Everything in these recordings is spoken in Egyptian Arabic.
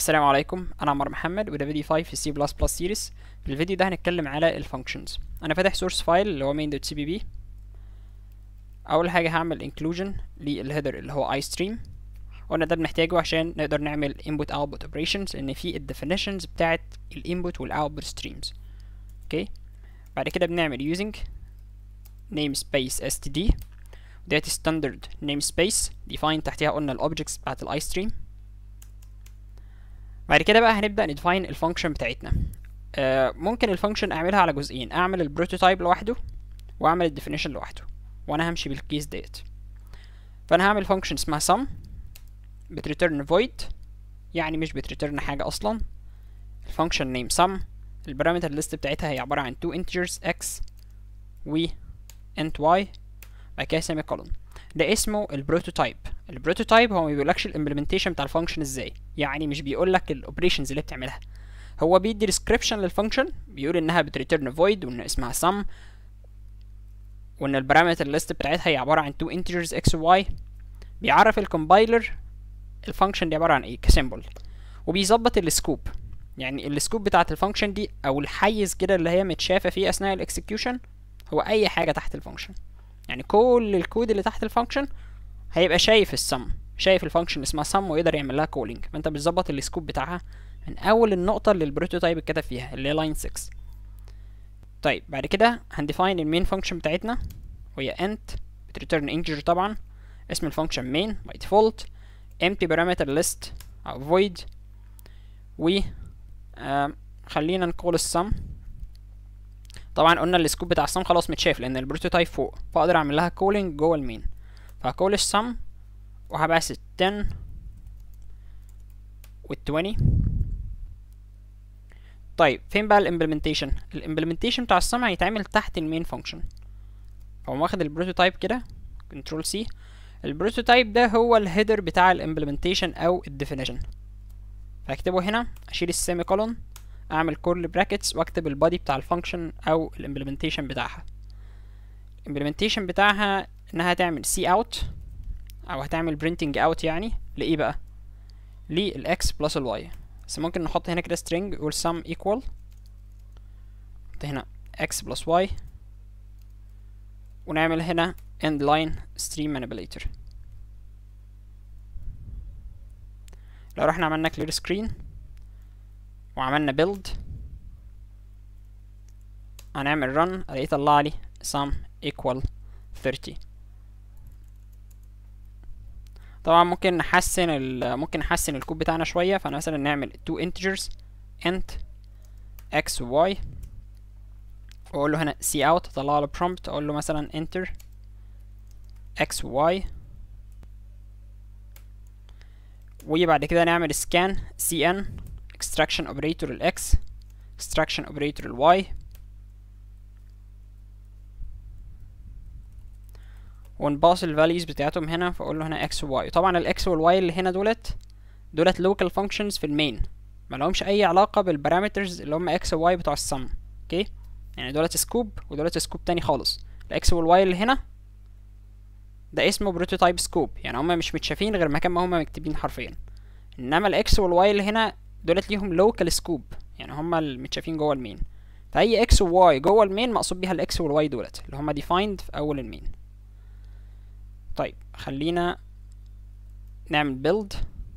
السلام عليكم انا عمر محمد وده فيديو 5 في سي بلس بلس سيريز في الفيديو ده هنتكلم على الفانكشنز انا فاتح سورس فايل اللي هو main.cpp اول حاجه هعمل inclusion للهيدر اللي هو iStream قلنا ده بنحتاجه عشان نقدر نعمل input output operations ان في الديفينيشنز بتاعت الانبوت والاوتبوت ستريمز اوكي بعد كده بنعمل using namespace std وديت standard namespace define تحتها قلنا الاوبجكتس بتاعت الايستريم بعد كده بقى هنبدا نديفاين الفانكشن بتاعتنا آه ممكن الفانكشن اعملها على جزئين اعمل البروتوتايب لوحده واعمل الديفينيشن لوحده وانا همشي بالكيس ديت فانا هعمل فانكشن اسمها sum بتريتيرن void يعني مش بتريتيرن حاجه اصلا الفانكشن نيم sum البارامتر ليست بتاعتها هي عباره عن two integers x و int y بعد كده سيمي كولون ده اسمه البروتوتايب البروتوتايب هو ما بيقولكش الامبلمنتيشن بتاع الفانكشن ازاي يعني مش بيقول لك الاوبريشنز اللي بتعملها هو بيدي ديسكريبشن للفانكشن بيقول انها بتريتيرن فويد وان اسمها sum وان البارامتر ليست بتاعتها هي عباره عن two integers x و y بيعرف الكومبايلر الفانكشن دي عباره عن ايه كسيمبل وبيظبط السكوب يعني السكوب بتاعت الفانكشن دي او الحيز كده اللي هي متشافه فيه اثناء الاكسكيوشن هو اي حاجه تحت الفانكشن يعني كل الكود اللي تحت الفانكشن هيبقى شايف السم شايف الفانكشن اسمها sum ويقدر يعمل لها كولينج فانت بتظبط السكوب بتاعها من اول النقطه اللي البروتوتايب اتكتب فيها اللي هي لاين 6 طيب بعد كده هنديفاين المين فانكشن بتاعتنا وهي int بتريتيرن انجر طبعا اسم الفانكشن main by default empty parameter list او void و آه خلينا نقول السم طبعا قلنا السكوب بتاع السم خلاص متشاف لان البروتوتايب فوق فاقدر اعمل لها كولينج جوه المين فهكول السم وهبعث ال 10 وال 20 طيب فين بقى الامبلمنتيشن الامبلمنتيشن بتاع السم هيتعمل تحت المين فانكشن هو واخد البروتوتايب كده كنترول سي البروتوتايب ده هو الهيدر بتاع الامبلمنتيشن او الديفينيشن فاكتبه هنا اشيل السيمي كولون اعمل كورل براكتس واكتب البادي بتاع الفانكشن او الامبلمنتيشن بتاعها الامبلمنتيشن بتاعها انها تعمل سي اوت او هتعمل برينتنج اوت يعني لايه بقى للاكس بلس الواي بس ممكن نحط هنا كده string يقول sum equal نحط هنا x plus y ونعمل هنا end line stream manipulator لو رحنا عملنا clear screen وعملنا build هنعمل run الاقيه طلع لي sum equal 30 طبعا ممكن نحسن ال ممكن نحسن الكود بتاعنا شويه فانا مثلا نعمل two integers int x و y واقول له هنا cout اطلع له prompt اقول له مثلا enter x و y وبعد كده نعمل scan cn extraction operator ال x extraction operator ال y ونباص الفاليوز بتاعتهم هنا فاقول له هنا x و y طبعا الاكس والواي اللي هنا دولت دولت local functions في المين ما لهمش اي علاقه بالبارامترز اللي هم x و y بتوع السم اوكي يعني دولت سكوب ودولت سكوب تاني خالص الاكس والواي اللي هنا ده اسمه بروتوتايب سكوب يعني هما مش متشافين غير مكان ما هما مكتوبين حرفيا انما الاكس والواي اللي هنا دولت ليهم لوكال سكوب يعني هما المتشافين جوه المين فاي اكس وواي جوه المين مقصود بيها الاكس والواي دولت اللي هما defined في اول المين طيب خلينا نعمل build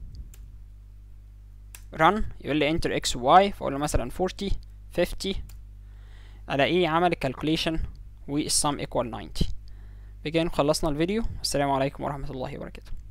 run يقول لي enter x و y فاقول له مثلا 40 50 الاقيه عمل الكالكوليشن والسم equal 90 بكده خلصنا الفيديو السلام عليكم ورحمة الله وبركاته